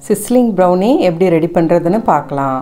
sizzling brownie எப்படி ready பண்ணுறதுன்னு பார்க்கலாம்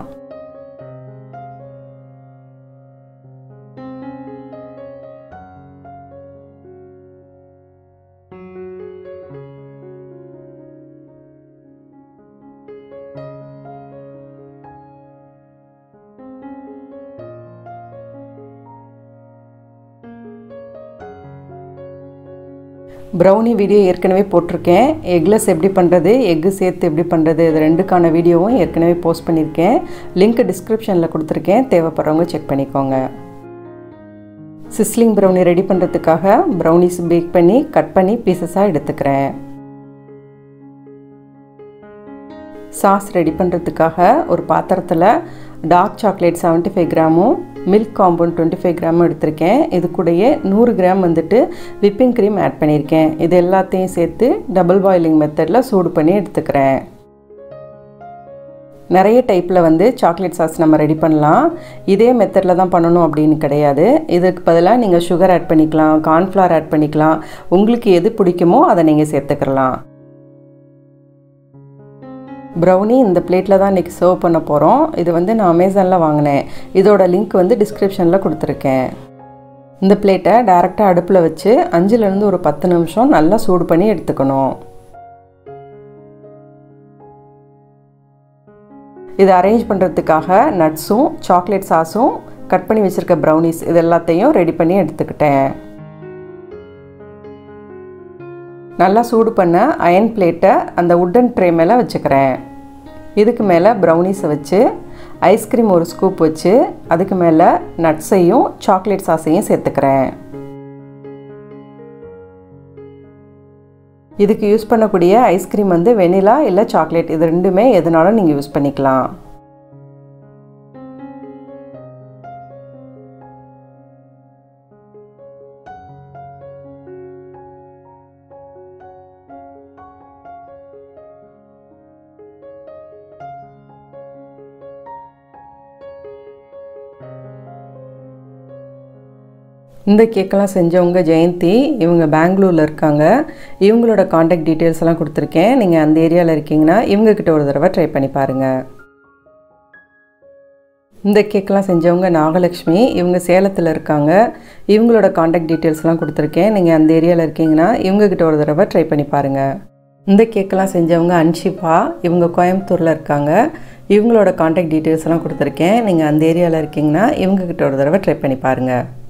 ப்ரௌனி வீடியோ ஏற்கனவே போட்டிருக்கேன் எக்லெஸ் எப்படி பண்ணுறது எக்கு சேர்த்து எப்படி பண்ணுறது இது ரெண்டுக்கான வீடியோவும் ஏற்கனவே போஸ்ட் பண்ணியிருக்கேன் லிங்க் டிஸ்கிரிப்ஷனில் கொடுத்துருக்கேன் தேவைப்படுறவங்க செக் பண்ணிக்கோங்க சிஸ்லிங் ப்ரௌனி ரெடி பண்ணுறதுக்காக ப்ரௌனிஸ் பேக் பண்ணி கட் பண்ணி பீசஸாக எடுத்துக்கிறேன் சாஸ் ரெடி பண்ணுறதுக்காக ஒரு பாத்திரத்தில் டார்க் சாக்லேட் செவன்ட்டி ஃபைவ் கிராமும் மில்க் காம்பவுண்ட் டுவெண்ட்டி ஃபைவ் கிராமும் எடுத்திருக்கேன் இது கூடயே நூறு கிராம் வந்துட்டு விப்பிங் க்ரீம் ஆட் பண்ணியிருக்கேன் இது எல்லாத்தையும் சேர்த்து டபுள் பாயிலிங் மெத்தடில் சூடு பண்ணி எடுத்துக்கிறேன் நிறைய டைப்பில் வந்து சாக்லேட் சாஸ் நம்ம ரெடி பண்ணலாம் இதே மெத்தடில் தான் பண்ணணும் அப்படின்னு கிடையாது இதுக்கு பதிலாக நீங்கள் சுகர் ஆட் பண்ணிக்கலாம் கார்ன்ஃப்ளவர் ஆட் பண்ணிக்கலாம் உங்களுக்கு எது பிடிக்குமோ அதை நீங்கள் சேர்த்துக்கலாம் ப்ரௌனி இந்த பிளேட்டில் தான் இன்றைக்கி சர்வ் பண்ண போகிறோம் இது வந்து நான் அமேசானில் வாங்கினேன் இதோட லிங்க் வந்து டிஸ்கிரிப்ஷனில் கொடுத்துருக்கேன் இந்த பிளேட்டை டேரெக்டாக அடுப்பில் வச்சு அஞ்சுலேருந்து ஒரு பத்து நிமிஷம் நல்லா சூடு பண்ணி எடுத்துக்கணும் இதை அரேஞ்ச் பண்ணுறதுக்காக நட்ஸும் சாக்லேட் சாஸும் கட் பண்ணி வச்சுருக்க ப்ரௌனிஸ் இது எல்லாத்தையும் ரெடி பண்ணி எடுத்துக்கிட்டேன் நல்லா சூடு பண்ண அயன் பிளேட்டை அந்த உட்டன் ட்ரே மேலே வச்சுக்கிறேன் இதுக்கு மேலே ப்ரௌனிஸை வச்சு ஐஸ்கிரீம் ஒரு ஸ்கூப் வச்சு அதுக்கு மேலே நட்ஸையும் சாக்லேட் சாஸையும் சேர்த்துக்கிறேன் இதுக்கு யூஸ் பண்ணக்கூடிய ஐஸ்கிரீம் வந்து வெனிலா இல்லை சாக்லேட் இது ரெண்டுமே எதுனாலும் நீங்கள் யூஸ் பண்ணிக்கலாம் இந்த கேக்கெல்லாம் செஞ்சவங்க ஜெயந்தி இவங்க பெங்களூரில் இருக்காங்க இவங்களோட காண்டாக்ட் டீட்டெயில்ஸ் எல்லாம் கொடுத்துருக்கேன் நீங்கள் அந்த ஏரியாவில் இருக்கீங்கன்னா இவங்கக்கிட்ட ஒரு தடவை ட்ரை பண்ணி பாருங்கள் இந்த கேக்கெல்லாம் செஞ்சவங்க நாகலக்ஷ்மி இவங்க சேலத்தில் இருக்காங்க இவங்களோட காண்டாக்ட் டீட்டெயில்ஸ்லாம் கொடுத்துருக்கேன் நீங்கள் அந்த ஏரியாவில் இருக்கீங்கன்னா இவங்கக்கிட்ட ஒரு தடவை ட்ரை பண்ணி பாருங்கள் இந்த கேக்கெல்லாம் செஞ்சவங்க அன்ஷிபா இவங்க கோயம்புத்தூரில் இருக்காங்க இவங்களோட காண்டாக்ட் டீட்டெயில்ஸ் எல்லாம் கொடுத்துருக்கேன் நீங்கள் அந்த ஏரியாவில் இருக்கீங்கன்னா இவங்கக்கிட்ட ஒரு தடவை ட்ரை பண்ணி பாருங்கள்